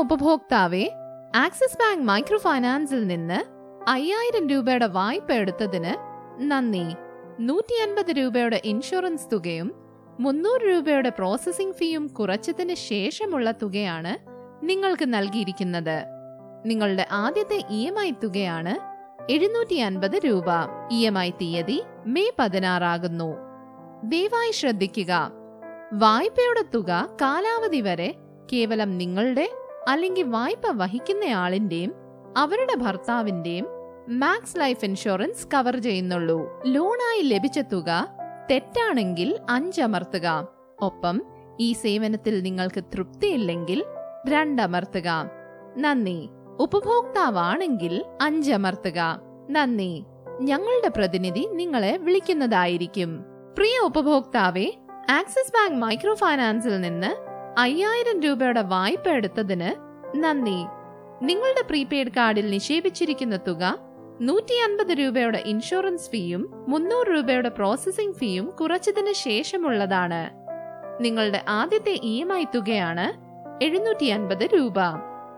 ഉപഭോക്താവെ Axis Bank micro ഫൈനാൻസിൽ നിന്ന് അയ്യായിരം രൂപയുടെ വായ്പ എടുത്തതിന് നന്ദി നൂറ്റി അൻപത് രൂപയുടെ ഇൻഷുറൻസ് തുകയും മുന്നൂറ് രൂപയുടെ പ്രോസസ്സിംഗ് ഫീയും കുറച്ചതിന് ശേഷമുള്ള തുകയാണ് നിങ്ങൾക്ക് നൽകിയിരിക്കുന്നത് നിങ്ങളുടെ ആദ്യത്തെ ഇ എം ഐ തുകയാണ് എഴുന്നൂറ്റി അൻപത് രൂപ ഇ എം ഐ തീയതി മെയ് പതിനാറാകുന്നു ദയവായി ശ്രദ്ധിക്കുക വായ്പയുടെ തുക കാലാവധി വരെ കേവലം നിങ്ങളുടെ അല്ലെങ്കിൽ വായ്പ വഹിക്കുന്നയാളിന്റെയും അവരുടെ ഭർത്താവിന്റെയും മാക്സ് ലൈഫ് ഇൻഷുറൻസ് കവർ ചെയ്യുന്നുള്ളൂ ലോണായി ലഭിച്ച തുക തെറ്റാണെങ്കിൽ അഞ്ചമർത്തുക ഒപ്പം ഈ സേവനത്തിൽ നിങ്ങൾക്ക് തൃപ്തിയില്ലെങ്കിൽ രണ്ടമർത്തുക നന്ദി ഉപഭോക്താവാണെങ്കിൽ അഞ്ചമർത്തുക നന്ദി ഞങ്ങളുടെ പ്രതിനിധി നിങ്ങളെ വിളിക്കുന്നതായിരിക്കും പ്രിയ ഉപഭോക്താവെ ആക്സിസ് ബാങ്ക് മൈക്രോ ഫൈനാൻസിൽ നിന്ന് അയ്യായിരം രൂപയുടെ വായ്പ എടുത്തതിന് നന്ദി നിങ്ങളുടെ പ്രീപെയ്ഡ് കാർഡിൽ നിക്ഷേപിച്ചിരിക്കുന്ന തുക നൂറ്റി അൻപത് രൂപയുടെ ഇൻഷുറൻസ് ഫീയും മുന്നൂറ് രൂപയുടെ പ്രോസസ്സിംഗ് ഫീയും കുറച്ചതിന് ശേഷമുള്ളതാണ് നിങ്ങളുടെ ആദ്യത്തെ ഇ എം ഐ തുകയാണ് എഴുന്നൂറ്റി അൻപത് രൂപ